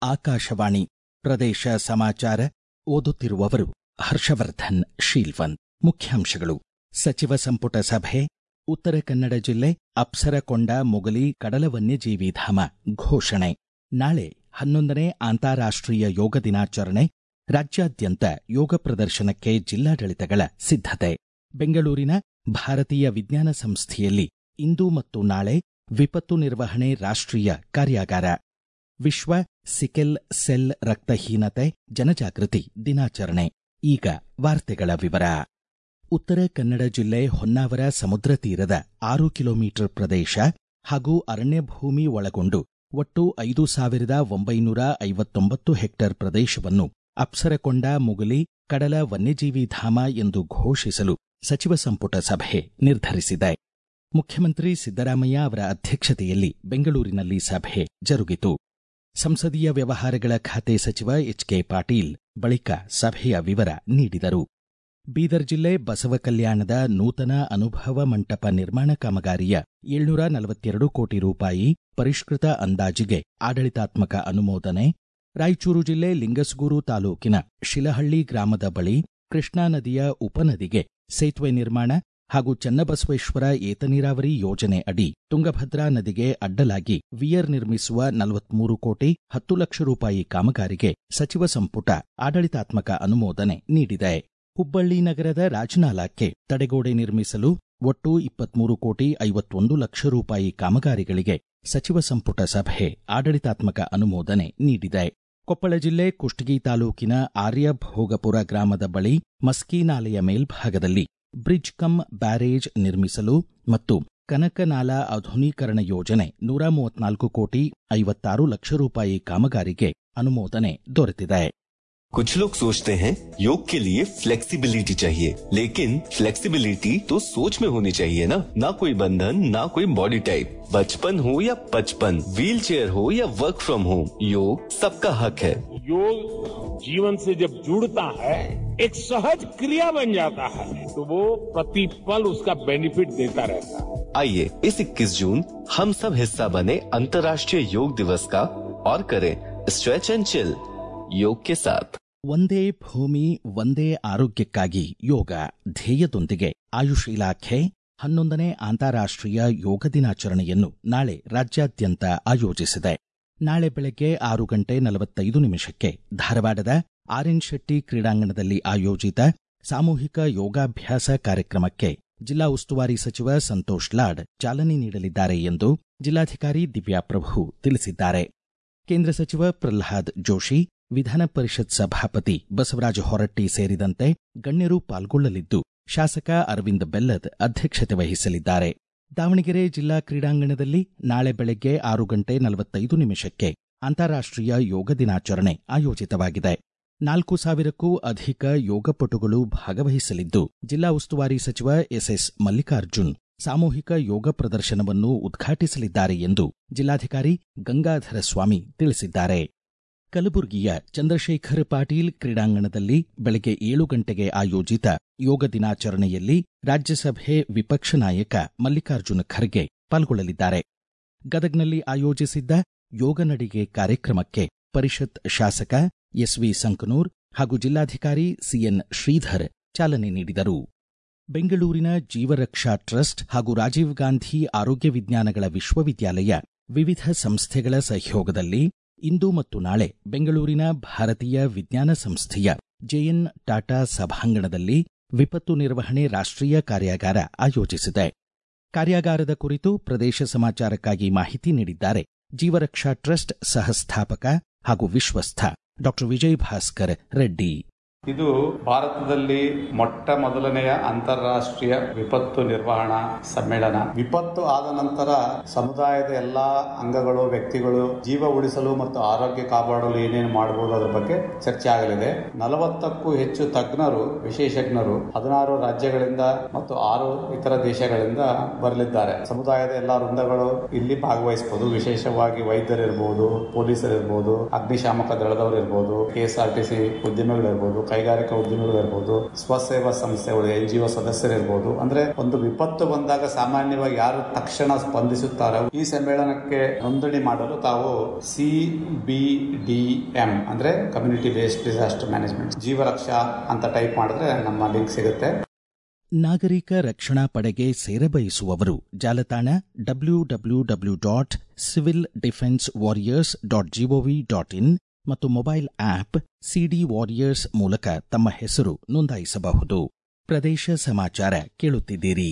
ಆಕಾಶವಾಣಿ ಪ್ರದೇಶ ಸಮಾಚಾರ ಓದುತ್ತಿರುವವರು ಹರ್ಷವರ್ಧನ್ ಶೀಲ್ವಂತ್ ಮುಖ್ಯಾಂಶಗಳು ಸಚಿವ ಸಂಪುಟ ಸಭೆ ಉತ್ತರ ಕನ್ನಡ ಜಿಲ್ಲೆ ಅಪ್ಸರಕೊಂಡ ಮೊಗಲಿ ಕಡಲ ವನ್ಯಜೀವಿ ಧಾಮ ಘೋಷಣೆ ನಾಳೆ ಹನ್ನೊಂದನೇ ಅಂತಾರಾಷ್ಟ್ರೀಯ ಯೋಗ ದಿನಾಚರಣೆ ರಾಜ್ಯಾದ್ಯಂತ ಯೋಗ ಪ್ರದರ್ಶನಕ್ಕೆ ಜಿಲ್ಲಾಡಳಿತಗಳ ಸಿದ್ಧತೆ ಬೆಂಗಳೂರಿನ ಭಾರತೀಯ ವಿಜ್ಞಾನ ಸಂಸ್ಥೆಯಲ್ಲಿ ಇಂದು ಮತ್ತು ನಾಳೆ ವಿಪತ್ತು ನಿರ್ವಹಣೆ ರಾಷ್ಟ್ರೀಯ ಕಾರ್ಯಾಗಾರ ವಿಶ್ವ ಸಿಕೆಲ್ ಸೆಲ್ ರಕ್ತಹೀನತೆ ಜನಜಾಗೃತಿ ದಿನಾಚರಣೆ ಈಗ ವಾರ್ತೆಗಳ ವಿವರ ಉತ್ತರ ಕನ್ನಡ ಜಿಲ್ಲೆ ಹೊನ್ನಾವರ ಸಮುದ್ರ ತೀರದ ಆರು ಕಿಲೋಮೀಟರ್ ಪ್ರದೇಶ ಹಾಗೂ ಅರಣ್ಯ ಭೂಮಿ ಒಳಗೊಂಡು ಒಟ್ಟು ಐದು ಸಾವಿರದ ಒಂಬೈನೂರ ಐವತ್ತೊಂಬತ್ತು ಹೆಕ್ಟೇರ್ ಪ್ರದೇಶವನ್ನು ಅಪ್ಸರಕೊಂಡ ಮುಗಲಿ ಕಡಲ ವನ್ಯಜೀವಿ ಧಾಮ ಎಂದು ಘೋಷಿಸಲು ಸಚಿವ ಸಂಪುಟ ಸಭೆ ನಿರ್ಧರಿಸಿದೆ ಮುಖ್ಯಮಂತ್ರಿ ಸಿದ್ದರಾಮಯ್ಯ ಅವರ ಅಧ್ಯಕ್ಷತೆಯಲ್ಲಿ ಬೆಂಗಳೂರಿನಲ್ಲಿ ಸಭೆ ಜರುಗಿತು ಸಂಸದೀಯ ವ್ಯವಹಾರಗಳ ಖಾತೆ ಸಚಿವ ಎಚ್ಕೆ ಪಾಟೀಲ್ ಬಳಿಕ ಸಭೆಯ ವಿವರ ನೀಡಿದರು ಬೀದರ್ ಜಿಲ್ಲೆ ಬಸವ ಕಲ್ಯಾಣದ ನೂತನ ಅನುಭವ ಮಂಟಪ ನಿರ್ಮಾಣ ಕಾಮಗಾರಿಯ ಏಳ್ನೂರ ನಲವತ್ತೆರಡು ಕೋಟಿ ರೂಪಾಯಿ ಪರಿಷ್ಕೃತ ಅಂದಾಜಿಗೆ ಆಡಳಿತಾತ್ಮಕ ಅನುಮೋದನೆ ರಾಯಚೂರು ಜಿಲ್ಲೆ ಲಿಂಗಸಗೂರು ತಾಲೂಕಿನ ಶಿಲಹಳ್ಳಿ ಗ್ರಾಮದ ಬಳಿ ಕೃಷ್ಣಾ ನದಿಯ ಉಪನದಿಗೆ ಸೇತುವೆ ನಿರ್ಮಾಣ ಹಾಗೂ ಚನ್ನಬಸವೇಶ್ವರ ಏತ ನೀರಾವರಿ ಯೋಜನೆ ಅಡಿ ತುಂಗಭದ್ರಾ ನದಿಗೆ ಅಡ್ಡಲಾಗಿ ವಿಯರ್ ನಿರ್ಮಿಸುವ ನಲವತ್ಮೂರು ಕೋಟಿ ಹತ್ತು ಲಕ್ಷ ರೂಪಾಯಿ ಕಾಮಗಾರಿಗೆ ಸಚಿವ ಸಂಪುಟ ಆಡಳಿತಾತ್ಮಕ ಅನುಮೋದನೆ ನೀಡಿದೆ ಹುಬ್ಬಳ್ಳಿ ನಗರದ ರಾಜನಾಲಕ್ಕೆ ತಡೆಗೋಡೆ ನಿರ್ಮಿಸಲು ಒಟ್ಟು ಇಪ್ಪತ್ಮೂರು ಕೋಟಿ ಐವತ್ತೊಂದು ಲಕ್ಷ ರೂಪಾಯಿ ಕಾಮಗಾರಿಗಳಿಗೆ ಸಚಿವ ಸಂಪುಟ ಸಭೆ ಆಡಳಿತಾತ್ಮಕ ಅನುಮೋದನೆ ನೀಡಿದೆ ಕೊಪ್ಪಳ ಜಿಲ್ಲೆ ಕುಷ್ಟಗಿ ತಾಲೂಕಿನ ಆರ್ಯಭೋಗಪುರ ಗ್ರಾಮದ ಬಳಿ ಮಸ್ಕೀನಾಲೆಯ ಮೇಲ್ಭಾಗದಲ್ಲಿ ಬ್ರಿಡ್ಜ್ ಕಮ್ ಬ್ಯಾರೇಜ್ ನಿರ್ಮಿಸಲು ಮತ್ತು ಕನಕನಾಲಾ ಆಧುನೀಕರಣ ಯೋಜನೆ ನೂರ ಮೂವತ್ನಾಲ್ಕು ಕೋಟಿ ಐವತ್ತಾರು ಲಕ್ಷ ರೂಪಾಯಿ ಕಾಮಗಾರಿಗೆ ಅನುಮೋದನೆ ದೊರೆತಿದೆ कुछ लोग सोचते हैं योग के लिए फ्लेक्सिबिलिटी चाहिए लेकिन फ्लेक्सिबिलिटी तो सोच में होनी चाहिए ना ना कोई बंधन ना कोई बॉडी टाइप बचपन हो या पचपन व्हील चेयर हो या वर्क फ्रॉम होम योग सबका हक है योग जीवन से जब जुड़ता है एक सहज क्रिया बन जाता है तो वो प्रतिपल उसका बेनिफिट देता रहता है आइए इस 21 जून हम सब हिस्सा बने अंतर्राष्ट्रीय योग दिवस का और करें स्ट्रेच एंड चिल योग के साथ ಒಂದೇ ಭೂಮಿ ಒಂದೇ ಆರೋಗ್ಯಕ್ಕಾಗಿ ಯೋಗ ಧ್ಯೇಯದೊಂದಿಗೆ ಆಯುಷ್ ಇಲಾಖೆ ಹನ್ನೊಂದನೇ ಅಂತಾರಾಷ್ಟ್ರೀಯ ಯೋಗ ದಿನಾಚರಣೆಯನ್ನು ನಾಳೆ ರಾಜ್ಯಾದ್ಯಂತ ಆಯೋಜಿಸಿದೆ ನಾಳೆ ಬೆಳಗ್ಗೆ ಆರು ಗಂಟೆ ನಲವತ್ತೈದು ನಿಮಿಷಕ್ಕೆ ಧಾರವಾಡದ ಆರ್ಎನ್ ಶೆಟ್ಟಿ ಕ್ರೀಡಾಂಗಣದಲ್ಲಿ ಆಯೋಜಿತ ಸಾಮೂಹಿಕ ಯೋಗಾಭ್ಯಾಸ ಕಾರ್ಯಕ್ರಮಕ್ಕೆ ಜಿಲ್ಲಾ ಉಸ್ತುವಾರಿ ಸಚಿವ ಸಂತೋಷ್ ಲಾಡ್ ಚಾಲನೆ ನೀಡಲಿದ್ದಾರೆ ಎಂದು ಜಿಲ್ಲಾಧಿಕಾರಿ ದಿವ್ಯಾ ಪ್ರಭು ತಿಳಿಸಿದ್ದಾರೆ ಕೇಂದ್ರ ಸಚಿವ ಪ್ರಹ್ಲಾದ್ ಜೋಶಿ ವಿಧಾನ ಪರಿಷತ್ ಸಭಾಪತಿ ಬಸವರಾಜ ಹೊರಟ್ಟಿ ಸೇರಿದಂತೆ ಗಣ್ಯರು ಪಾಲ್ಗೊಳ್ಳಲಿದ್ದು ಶಾಸಕ ಅರವಿಂದ ಬೆಲ್ಲದ್ ಅಧ್ಯಕ್ಷತೆ ವಹಿಸಲಿದ್ದಾರೆ ದಾವಣಗೆರೆ ಜಿಲ್ಲಾ ಕ್ರೀಡಾಂಗಣದಲ್ಲಿ ನಾಳೆ ಬೆಳಗ್ಗೆ ಆರು ಗಂಟೆ ನಲವತ್ತೈದು ನಿಮಿಷಕ್ಕೆ ಅಂತಾರಾಷ್ಟ್ರೀಯ ಯೋಗ ದಿನಾಚರಣೆ ಆಯೋಜಿತವಾಗಿದೆ ನಾಲ್ಕು ಸಾವಿರಕ್ಕೂ ಅಧಿಕ ಯೋಗಪಟುಗಳು ಭಾಗವಹಿಸಲಿದ್ದು ಜಿಲ್ಲಾ ಉಸ್ತುವಾರಿ ಸಚಿವ ಎಸ್ಎಸ್ ಮಲ್ಲಿಕಾರ್ಜುನ್ ಸಾಮೂಹಿಕ ಯೋಗ ಪ್ರದರ್ಶನವನ್ನು ಉದ್ಘಾಟಿಸಲಿದ್ದಾರೆ ಎಂದು ಜಿಲ್ಲಾಧಿಕಾರಿ ಗಂಗಾಧರ ಸ್ವಾಮಿ ತಿಳಿಸಿದ್ದಾರೆ ಕಲಬುರಗಿಯ ಚಂದ್ರಶೇಖರ್ ಪಾಟೀಲ್ ಕ್ರೀಡಾಂಗಣದಲ್ಲಿ ಬೆಳಗ್ಗೆ ಏಳು ಗಂಟೆಗೆ ಆಯೋಜಿತ ಯೋಗ ದಿನಾಚರಣೆಯಲ್ಲಿ ರಾಜ್ಯಸಭೆ ವಿಪಕ್ಷ ನಾಯಕ ಮಲ್ಲಿಕಾರ್ಜುನ ಖರ್ಗೆ ಪಾಲ್ಗೊಳ್ಳಲಿದ್ದಾರೆ ಗದಗ್ನಲ್ಲಿ ಆಯೋಜಿಸಿದ್ದ ಯೋಗ ನಡಿಗೆ ಕಾರ್ಯಕ್ರಮಕ್ಕೆ ಪರಿಷತ್ ಶಾಸಕ ಎಸ್ವಿ ಸಂಕನೂರ್ ಹಾಗೂ ಜಿಲ್ಲಾಧಿಕಾರಿ ಸಿಎನ್ ಶ್ರೀಧರ್ ಚಾಲನೆ ನೀಡಿದರು ಬೆಂಗಳೂರಿನ ಜೀವರಕ್ಷಾ ಟ್ರಸ್ಟ್ ಹಾಗೂ ರಾಜೀವ್ ಗಾಂಧಿ ಆರೋಗ್ಯ ವಿಜ್ಞಾನಗಳ ವಿಶ್ವವಿದ್ಯಾಲಯ ವಿವಿಧ ಸಂಸ್ಥೆಗಳ ಸಹಯೋಗದಲ್ಲಿ ಇಂದು ಮತ್ತು ನಾಳೆ ಬೆಂಗಳೂರಿನ ಭಾರತೀಯ ವಿಜ್ಞಾನ ಸಂಸ್ಥೆಯ ಜೆಎನ್ ಟಾಟಾ ಸಭಾಂಗಣದಲ್ಲಿ ವಿಪತ್ತು ನಿರ್ವಹಣೆ ರಾಷ್ಟ್ರೀಯ ಕಾರ್ಯಾಗಾರ ಆಯೋಜಿಸಿದೆ ಕಾರ್ಯಾಗಾರದ ಕುರಿತು ಪ್ರದೇಶ ಸಮಾಚಾರಕ್ಕಾಗಿ ಮಾಹಿತಿ ನೀಡಿದ್ದಾರೆ ಜೀವರಕ್ಷಾ ಟ್ರಸ್ಟ್ ಸಹಸ್ಥಾಪಕ ಹಾಗೂ ವಿಶ್ವಸ್ಥ ಡಾಕ್ಟರ್ ವಿಜಯ್ ಭಾಸ್ಕರ್ ರೆಡ್ಡಿ ಇದು ಭಾರತದಲ್ಲಿ ಮೊಟ್ಟ ಮೊದಲನೆಯ ಅಂತಾರಾಷ್ಟ್ರೀಯ ವಿಪತ್ತು ನಿರ್ವಹಣಾ ಸಮ್ಮೇಳನ ವಿಪತ್ತು ಆದ ನಂತರ ಸಮುದಾಯದ ಎಲ್ಲಾ ಅಂಗಗಳು ವ್ಯಕ್ತಿಗಳು ಜೀವ ಉಳಿಸಲು ಮತ್ತು ಆರೋಗ್ಯ ಕಾಪಾಡಲು ಏನೇನು ಮಾಡಬಹುದು ಅದರ ಬಗ್ಗೆ ಚರ್ಚೆ ಆಗಲಿದೆ ನಲವತ್ತಕ್ಕೂ ಹೆಚ್ಚು ತಜ್ಞರು ವಿಶೇಷಜ್ಞರು ಹದಿನಾರು ರಾಜ್ಯಗಳಿಂದ ಮತ್ತು ಆರು ಇತರ ದೇಶಗಳಿಂದ ಬರಲಿದ್ದಾರೆ ಸಮುದಾಯದ ಎಲ್ಲಾ ವೃಂದಗಳು ಇಲ್ಲಿ ಭಾಗವಹಿಸಬಹುದು ವಿಶೇಷವಾಗಿ ವೈದ್ಯರಿರ್ಬೋದು ಪೊಲೀಸರಿರ್ಬೋದು ಅಗ್ನಿಶಾಮಕ ದಳದವರು ಇರ್ಬೋದು ಕೆಎಸ್ಆರ್ಟಿಸಿ ಉದ್ಯಮಿಗಳಿರ್ಬೋದು ಕೈಗಾರಿಕಾ ಉದ್ಯಮಿಗಳು ಇರ್ಬೋದು ಸ್ವಸೇವಾ ಸಂಸ್ಥೆಗಳು ಎನ್ ಜಿ ಒ ಸದಸ್ಯರಿರ್ಬೋದು ಅಂದ್ರೆ ಒಂದು ವಿಪತ್ತು ಬಂದಾಗ ಸಾಮಾನ್ಯವಾಗಿ ಯಾರು ತಕ್ಷಣ ಸ್ಪಂದಿಸುತ್ತಾರೋ ಈ ಸಮ್ಮೇಳನಕ್ಕೆ ನೋಂದಣಿ ಮಾಡಲು ತಾವು ಸಿ ಬಿ ಡಿ ಎಂ ಅಂದ್ರೆ community based disaster management Jeevaraksha ಅಂತ ಟೈಪ್ ಮಾಡಿದ್ರೆ ನಮ್ಮ ಲಿಂಕ್ ಸಿಗುತ್ತೆ ನಾಗರಿಕ ರಕ್ಷಣಾ ಪಡೆಗೆ ಸೇರಬಯಸುವವರು ಜಾಲತಾಣ W W W dot civil defence warriors dot gov dot in ಮತ್ತು ಮೊಬೈಲ್ ಆಪ್ ಸಿಡಿ ವಾರಿಯರ್ಸ್ ಮೂಲಕ ತಮ್ಮ ಹೆಸರು ನೋಂದಾಯಿಸಬಹುದು ಪ್ರದೇಶ ಸಮಾಚಾರ ಕೇಳುತ್ತಿದ್ದೀರಿ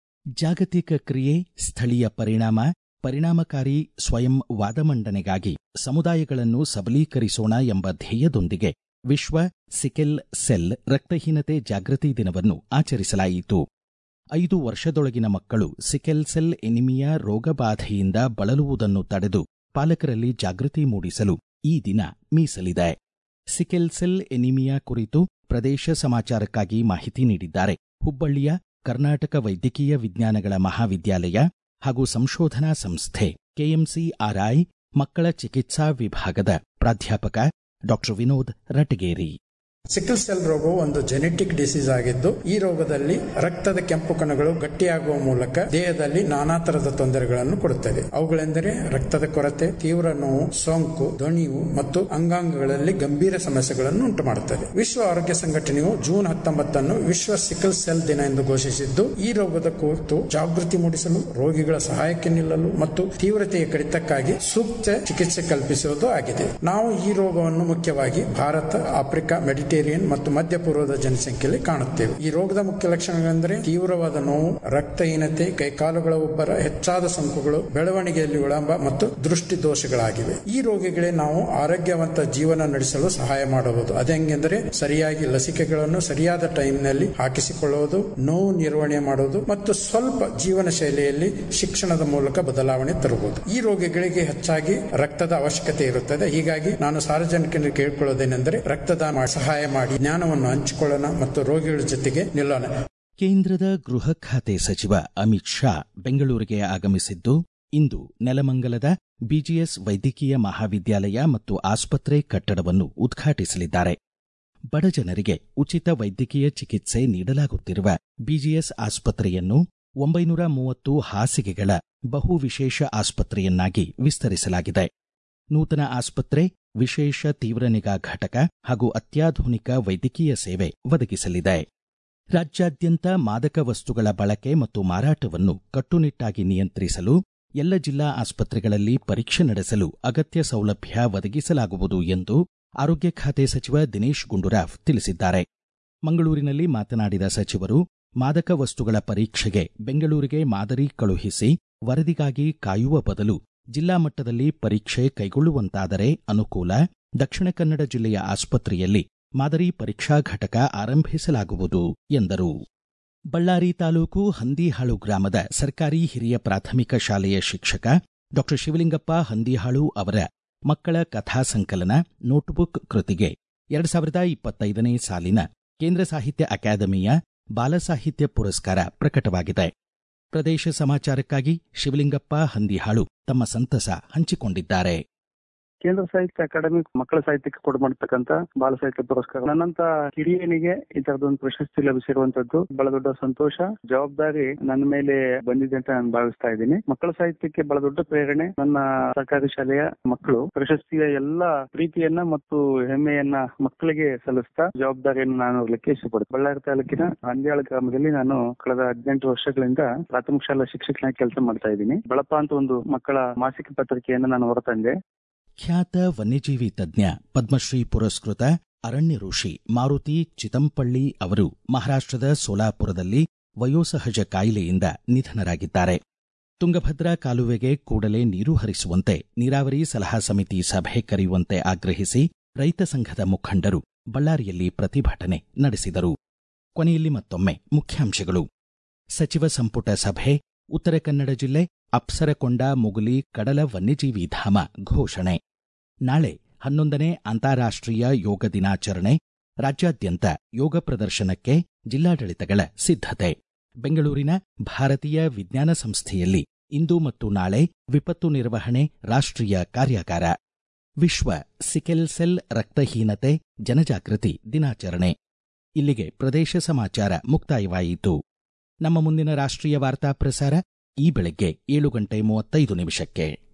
ಜಾಗತಿಕ ಕ್ರಿಯೆ ಸ್ಥಳೀಯ ಪರಿಣಾಮ ಪರಿಣಾಮಕಾರಿ ಸ್ವಯಂ ವಾದಮಂಡನೆಗಾಗಿ ಸಮುದಾಯಗಳನ್ನು ಸಬಲೀಕರಿಸೋಣ ಎಂಬ ಧ್ಯೇಯದೊಂದಿಗೆ ವಿಶ್ವ ಸಿಕೆಲ್ ಸೆಲ್ ರಕ್ತಹೀನತೆ ಜಾಗೃತಿ ದಿನವನ್ನು ಆಚರಿಸಲಾಯಿತು ಐದು ವರ್ಷದೊಳಗಿನ ಮಕ್ಕಳು ಸಿಕೆಲ್ ಸೆಲ್ ಎನಿಮಿಯಾ ರೋಗಬಾಧೆಯಿಂದ ಬಳಲುವುದನ್ನು ತಡೆದು ಪಾಲಕರಲ್ಲಿ ಜಾಗೃತಿ ಮೂಡಿಸಲು ಈ ದಿನ ಮೀಸಲಿದೆ ಸಿಕೆಲ್ ಸೆಲ್ ಎನಿಮಿಯಾ ಕುರಿತು ಪ್ರದೇಶ ಸಮಾಚಾರಕ್ಕಾಗಿ ಮಾಹಿತಿ ನೀಡಿದ್ದಾರೆ ಹುಬ್ಬಳ್ಳಿಯ ಕರ್ನಾಟಕ ವೈದ್ಯಕೀಯ ವಿಜ್ಞಾನಗಳ ಮಹಾವಿದ್ಯಾಲಯ ಹಾಗೂ ಸಂಶೋಧನಾ ಸಂಸ್ಥೆ ಕೆಎಂಸಿಆರ್ಐ ಮಕ್ಕಳ ಚಿಕಿತ್ಸಾ ವಿಭಾಗದ ಪ್ರಾಧ್ಯಾಪಕ doctor Vinod Ratageri sickle cell ರೋಗವು ಒಂದು ಜೆನೆಟಿಕ್ ಡಿಸೀಸ್ ಆಗಿದ್ದು ಈ ರೋಗದಲ್ಲಿ ರಕ್ತದ ಕೆಂಪು ಕಣಗಳು ಗಟ್ಟಿಯಾಗುವ ಮೂಲಕ ದೇಹದಲ್ಲಿ ನಾನಾ ತರದ ತೊಂದರೆಗಳನ್ನು ಕೊಡುತ್ತದೆ ಅವುಗಳೆಂದರೆ ರಕ್ತದ ಕೊರತೆ ತೀವ್ರ ನೋವು ಸೋಂಕು ಧ್ವನಿಯು ಮತ್ತು ಅಂಗಾಂಗಗಳಲ್ಲಿ ಗಂಭೀರ ಸಮಸ್ಯೆಗಳನ್ನು ಉಂಟು ಮಾಡುತ್ತದೆ ವಿಶ್ವ ಆರೋಗ್ಯ ಸಂಘಟನೆಯು ಜೂನ್ ಹತ್ತೊಂಬತ್ತನ್ನು ವಿಶ್ವ ಸಿಕಲ್ ಸೆಲ್ ದಿನ ಎಂದು ಘೋಷಿಸಿದ್ದು ಈ ರೋಗದ ಕುರಿತು ಜಾಗೃತಿ ಮೂಡಿಸಲು ರೋಗಿಗಳ ಸಹಾಯಕ್ಕೆ ನಿಲ್ಲಲು ಮತ್ತು ತೀವ್ರತೆಯ ಕಡಿತಕ್ಕಾಗಿ ಸೂಕ್ತ ಚಿಕಿತ್ಸೆ ಕಲ್ಪಿಸುವುದು ಆಗಿದೆ ನಾವು ಈ ರೋಗವನ್ನು ಮುಖ್ಯವಾಗಿ ಭಾರತ ಆಫ್ರಿಕಾ ಮೆಡಿಟೇರಿಯನ್ ಮತ್ತು ಮಧ್ಯಪೂರ್ವದ ಜನಸಂಖ್ಯೆಯಲ್ಲಿ ಕಾಣುತ್ತೇವೆ ಈ ರೋಗದ ಮುಖ್ಯ ಲಕ್ಷಣಗಳೆಂದರೆ ತೀವ್ರವಾದ ನೋವು ರಕ್ತಹೀನತೆ ಕೈಕಾಲುಗಳ ಉಬ್ಬರ ಹೆಚ್ಚಾದ ಸೋಂಕುಗಳು ಬೆಳವಣಿಗೆಯಲ್ಲಿ ವಿಳಂಬ ಮತ್ತು ದೃಷ್ಟಿ ದೋಷಗಳಾಗಿವೆ ಈ ರೋಗಿಗಳೇ ನಾವು ಆರೋಗ್ಯವಂತ ಜೀವನ ನಡೆಸಲು ಸಹಾಯ ಮಾಡಬಹುದು ಅದೆಂಗೆಂದರೆ ಸರಿಯಾಗಿ ಲಸಿಕೆಗಳನ್ನು ಸರಿಯಾದ ಟೈಮ್ನಲ್ಲಿ ಹಾಕಿಸಿಕೊಳ್ಳುವುದು ನೋವು ನಿರ್ವಹಣೆ ಮಾಡುವುದು ಮತ್ತು ಸ್ವಲ್ಪ ಜೀವನ ಶೈಲಿಯಲ್ಲಿ ಶಿಕ್ಷಣದ ಮೂಲಕ ಬದಲಾವಣೆ ತರುವುದು ಈ ರೋಗಿಗಳಿಗೆ ಹೆಚ್ಚಾಗಿ ರಕ್ತದ ಅವಶ್ಯಕತೆ ಇರುತ್ತದೆ ಹೀಗಾಗಿ ನಾನು ಸಾರ್ವಜನಿಕರಿಗೆ ಕೇಳಿಕೊಳ್ಳುವುದೇನೆಂದರೆ ರಕ್ತದಾನ ಮಾಡಿ ಸಹಾಯ ಮಾಡಿ ಜ್ಞಾನವನ್ನು ಹಂಚಿಕೊಳ್ಳೋಣ ಮತ್ತು ರೋಗಿಗಳ ಜೊತೆಗೆ ನಿಲ್ಲೋಣ ಕೇಂದ್ರದ ಗೃಹ ಖಾತೆ ಸಚಿವ ಅಮಿತ್ ಶಾ ಬೆಂಗಳೂರಿಗೆ ಆಗಮಿಸಿದ್ದು ಇಂದು ನೆಲಮಂಗಲದ ಬಿಜಿಎಸ್ ವೈದ್ಯಕೀಯ ಮಹಾವಿದ್ಯಾಲಯ ಮತ್ತು ಆಸ್ಪತ್ರೆ ಕಟ್ಟಡವನ್ನು ಉದ್ಘಾಟಿಸಲಿದ್ದಾರೆ ಬಡಜನರಿಗೆ ಉಚಿತ ವೈದ್ಯಕೀಯ ಚಿಕಿತ್ಸೆ ನೀಡಲಾಗುತ್ತಿರುವ ಬಿಜಿಎಸ್ ಆಸ್ಪತ್ರೆಯನ್ನು ಒಂಬೈನೂರ ಮೂವತ್ತು ಹಾಸಿಗೆಗಳ ಬಹು ವಿಶೇಷ ಆಸ್ಪತ್ರೆಯನ್ನಾಗಿ ವಿಸ್ತರಿಸಲಾಗಿದೆ ನೂತನ ಆಸ್ಪತ್ರೆ ವಿಶೇಷ ತೀವ್ರ ನಿಗಾ ಘಟಕ ಹಾಗೂ ಅತ್ಯಾಧುನಿಕ ವೈದ್ಯಕೀಯ ಸೇವೆ ಒದಗಿಸಲಿದೆ ರಾಜ್ಯಾದ್ಯಂತ ಮಾದಕ ವಸ್ತುಗಳ ಬಳಕೆ ಮತ್ತು ಮಾರಾಟವನ್ನು ಕಟ್ಟುನಿಟ್ಟಾಗಿ ನಿಯಂತ್ರಿಸಲು ಎಲ್ಲ ಜಿಲ್ಲಾ ಆಸ್ಪತ್ರೆಗಳಲ್ಲಿ ಪರೀಕ್ಷೆ ನಡೆಸಲು ಅಗತ್ಯ ಸೌಲಭ್ಯ ಒದಗಿಸಲಾಗುವುದು ಎಂದು ಆರೋಗ್ಯ ಖಾತೆ ಸಚಿವ ದಿನೇಶ್ ಗುಂಡೂರಾವ್ ತಿಳಿಸಿದ್ದಾರೆ ಮಂಗಳೂರಿನಲ್ಲಿ ಮಾತನಾಡಿದ ಸಚಿವರು ಮಾದಕ ವಸ್ತುಗಳ ಪರೀಕ್ಷೆಗೆ ಬೆಂಗಳೂರಿಗೆ ಮಾದರಿ ಕಳುಹಿಸಿ ವರದಿಗಾಗಿ ಕಾಯುವ ಬದಲು ಜಿಲ್ಲಾ ಮಟ್ಟದಲ್ಲಿ ಪರೀಕ್ಷೆ ಕೈಗೊಳ್ಳುವಂತಾದರೆ ಅನುಕೂಲ ದಕ್ಷಿಣ ಕನ್ನಡ ಜಿಲ್ಲೆಯ ಆಸ್ಪತ್ರೆಯಲ್ಲಿ ಮಾದರಿ ಪರೀಕ್ಷಾ ಘಟಕ ಆರಂಭಿಸಲಾಗುವುದು ಎಂದರು ಬಳ್ಳಾರಿ ತಾಲೂಕು ಹಂದಿಹಾಳು ಗ್ರಾಮದ ಸರ್ಕಾರಿ ಹಿರಿಯ ಪ್ರಾಥಮಿಕ ಶಾಲೆಯ ಶಿಕ್ಷಕ ಡಾಕ್ಟರ್ ಶಿವಲಿಂಗಪ್ಪ ಹಂದಿಹಾಳು ಅವರ ಮಕ್ಕಳ ಕಥಾ ಸಂಕಲನ ನೋಟ್ಬುಕ್ ಕೃತಿಗೆ ಎರಡು ಸಾವಿರದ ಇಪ್ಪತ್ತೈದನೇ ಸಾಲಿನ ಕೇಂದ್ರ ಸಾಹಿತ್ಯ ಅಕಾಡೆಮಿಯ ಬಾಲಸಾಹಿತ್ಯ ಪುರಸ್ಕಾರ ಪ್ರಕಟವಾಗಿದೆ ಪ್ರದೇಶ ಸಮಾಚಾರಕ್ಕಾಗಿ ಶಿವಲಿಂಗಪ್ಪ ಹಂದಿಹಾಳು ತಮ್ಮ ಸಂತಸ ಹಂಚಿಕೊಂಡಿದ್ದಾರೆ ಕೇಂದ್ರ ಸಾಹಿತ್ಯ ಅಕಾಡೆಮಿ ಮಕ್ಕಳ ಸಾಹಿತ್ಯಕ್ಕೆ ಕೊಡು ಮಾಡತಕ್ಕಂತ ಬಾಲ ಸಾಹಿತ್ಯ ಪುರಸ್ಕಾರ ನನ್ನಂತ ಹಿರಿಯನಿಗೆ ಈ ತರದೊಂದು ಪ್ರಶಸ್ತಿ ಲಭಿಸಿರುವಂತದ್ದು ಬಹಳ ದೊಡ್ಡ ಸಂತೋಷ ಜವಾಬ್ದಾರಿ ನನ್ನ ಮೇಲೆ ಬಂದಿದೆ ಅಂತ ನಾನು ಭಾವಿಸ್ತಾ ಇದ್ದೀನಿ ಮಕ್ಕಳ ಸಾಹಿತ್ಯಕ್ಕೆ ಬಹಳ ದೊಡ್ಡ ಪ್ರೇರಣೆ ನನ್ನ ಸರ್ಕಾರಿ ಶಾಲೆಯ ಮಕ್ಕಳು ಪ್ರಶಸ್ತಿಯ ಎಲ್ಲಾ ಪ್ರೀತಿಯನ್ನ ಮತ್ತು ಹೆಮ್ಮೆಯನ್ನ ಮಕ್ಕಳಿಗೆ ಸಲ್ಲಿಸ್ತಾ ಜವಾಬ್ದಾರಿಯನ್ನು ನಾನು ಹೋಗ್ಲಿಕ್ಕೆ ಇಷ್ಟಪಡ್ತೀನಿ ಬಳ್ಳಾರಿ ತಾಲೂಕಿನ ಹಂದಿಯಾಳ ಗ್ರಾಮದಲ್ಲಿ ನಾನು ಕಳೆದ ಹದಿನೆಂಟು ವರ್ಷಗಳಿಂದ ಪ್ರಾಥಮಿಕ ಶಾಲಾ ಶಿಕ್ಷಕನಾಗಿ ಕೆಲಸ ಮಾಡ್ತಾ ಇದ್ದೀನಿ ಬಳಪ ಅಂತ ಒಂದು ಮಕ್ಕಳ ಮಾಸಿಕ ಪತ್ರಿಕೆಯನ್ನು ನಾನು ಹೊರತಂದೆ ಖ್ಯಾತ ವನ್ಯಜೀವಿ ತಜ್ಞ ಪದ್ಮಶ್ರೀ ಪುರಸ್ಕೃತ ಅರಣ್ಯ ಋಷಿ ಮಾರುತಿ ಚಿದಂಪಳ್ಳಿ ಅವರು ಮಹಾರಾಷ್ಟ್ರದ ಸೋಲಾಪುರದಲ್ಲಿ ವಯೋಸಹಜ ಕಾಯಿಲೆಯಿಂದ ನಿಧನರಾಗಿದ್ದಾರೆ ತುಂಗಭದ್ರಾ ಕಾಲುವೆಗೆ ಕೂಡಲೇ ನೀರು ಹರಿಸುವಂತೆ ನೀರಾವರಿ ಸಲಹಾ ಸಮಿತಿ ಸಭೆ ಕರೆಯುವಂತೆ ಆಗ್ರಹಿಸಿ ರೈತ ಸಂಘದ ಮುಖಂಡರು ಬಳ್ಳಾರಿಯಲ್ಲಿ ಪ್ರತಿಭಟನೆ ನಡೆಸಿದರು ಕೊನೆಯಲ್ಲಿ ಮತ್ತೊಮ್ಮೆ ಮುಖ್ಯಾಂಶಗಳು ಸಚಿವ ಸಂಪುಟ ಸಭೆ ಉತ್ತರ ಕನ್ನಡ ಜಿಲ್ಲೆ ಅಪ್ಸರಕೊಂಡ ಮುಗುಲಿ ಕಡಲ ವನ್ಯಜೀವಿ ಧಾಮ ಘೋಷಣೆ ನಾಳೆ ಹನ್ನೊಂದನೇ ಅಂತಾರಾಷ್ಟ್ರೀಯ ಯೋಗ ದಿನಾಚರಣೆ ರಾಜ್ಯಾದ್ಯಂತ ಯೋಗ ಪ್ರದರ್ಶನಕ್ಕೆ ಜಿಲ್ಲಾಡಳಿತಗಳ ಸಿದ್ಧತೆ ಬೆಂಗಳೂರಿನ ಭಾರತೀಯ ವಿಜ್ಞಾನ ಸಂಸ್ಥೆಯಲ್ಲಿ ಇಂದು ಮತ್ತು ನಾಳೆ ವಿಪತ್ತು ನಿರ್ವಹಣೆ ರಾಷ್ಟ್ರೀಯ ಕಾರ್ಯಾಗಾರ ವಿಶ್ವ ಸಿಕೆಲ್ ಸೆಲ್ ರಕ್ತಹೀನತೆ ಜನಜಾಗೃತಿ ದಿನಾಚರಣೆ ಇಲ್ಲಿಗೆ ಪ್ರದೇಶ ಸಮಾಚಾರ ಮುಕ್ತಾಯವಾಯಿತು ನಮ್ಮ ಮುಂದಿನ ರಾಷ್ಟ್ರೀಯ ವಾರ್ತಾ ಪ್ರಸಾರ ಈ ಬೆಳಗ್ಗೆ ಏಳು ಗಂಟೆ ಮೂವತ್ತೈದು ನಿಮಿಷಕ್ಕೆ